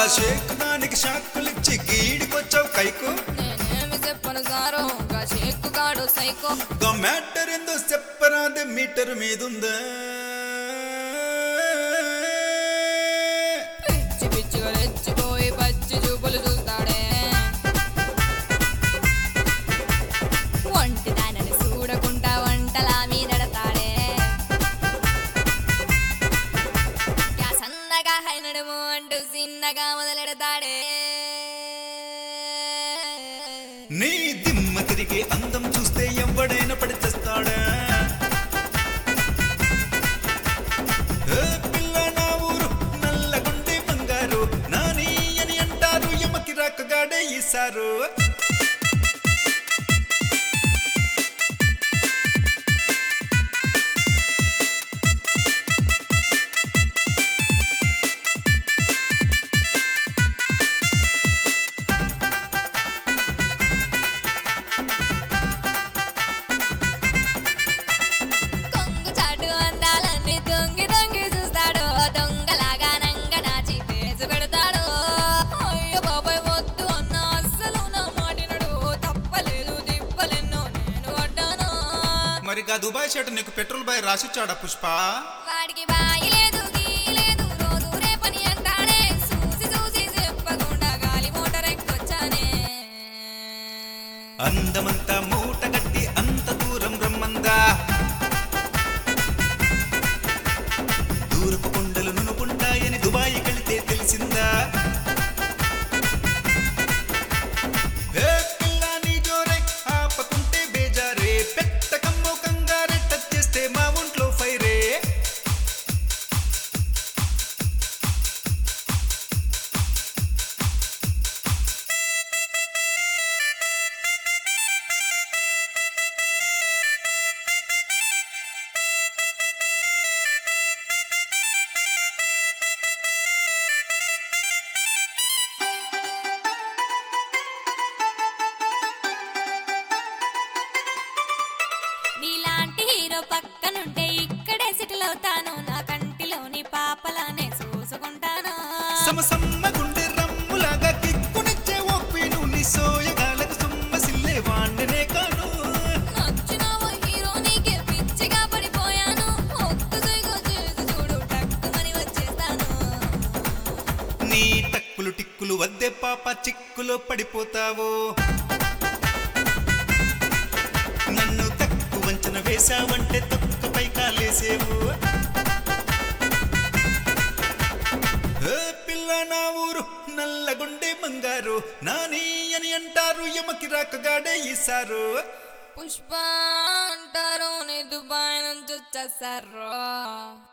షేక్ దానికి షాక్కులిచ్చి గీడికొచ్చావు కైకు నేనేమి చెప్పను సారో గా షేక్కుగాడు సైకో గా మ్యాటర్ ఏందో చెప్పరాదే మీటర్ మీదుందా పిచ్చి పిచ్చిగా రెచ్చిపోయి పచ్చి చూపులు చూస్తాడే ఒంటి దానని చూడకుండా వంటలా మీదడతాడే యా సన్నగా హైనడము అంటూ చిన్నగా మొదలెడతాడే నీ దిమ్మ తిరిగే అందం చూస్తే ఎవడైనా పడి చేస్తాడా ఏ పిల్ల నా ఊరు నల్లగుండే బంగారు నాని అని అంటారు ఎమకి రాకగాడే ఈసారు కొంగు చాటు అందాలన్నీ దొంగి దొంగి చూస్తాడు దొంగలాగా నంగ నాచి పేసు పెడతాడు అయ్యో బాబాయ్ వద్దు అన్న అస్సలు నా మాటినడు తప్పలేదు తిప్పలెన్నో నేను పడ్డాను మరి గా దుబాయ్ షర్ట్ నీకు పెట్రోల్ బాయ్ రాసిచ్చాడా పుష్ప వాడికి బాయి లేదు గీ లేదు రోజు రేపని అంటాడే చూసి చూసి చెప్పకుండా గాలి మోటార్ ఎక్కొచ్చానే అందమంతా మూట కట్టి అంత దూరం రమ్మందా దూరపు కొండలు నునుపుంటాయని దుబాయ్ కలితే తెలిసిందా ఏ పిల్ల నీ జోరే ఆపకుంటే బేజారే పెట్టకమ్మో కంగారే టచ్ చేస్తే మా ఒంట్లో ఫైరే నీలాంటి హీరో పక్కనుంటే ఇక్కడే సెటిల్ అవుతాను నా కంటిలోని పాపలానే చూసుకుంటాను సమసమ్మ గుండె రమ్ములాగా కిక్కునిచ్చే ఒప్పిను నీ సోయగాలకు సుమ్మ సిల్లే వాండనే కాను నచ్చినావు హీరో నీకే పిచ్చిగా పడిపోయాను ఒక్క సైగో చేసి చూడు టక్కుమని వచ్చేస్తాను నీ టక్కులు టిక్కులు వద్దే పాప చిక్కులో పడిపోతావు నన్ను తక్కువ వంచన వేశావంటే తొక్కపై కాలేసేవు ఏ పిల్ల నా ఊరు నల్లగుండే మంగారు నాని అని అంటారు ఎమకి రాకగాడే ఈసారు పుష్ప అంటారు నీ దుబాయ్ నుంచి వచ్చేసారు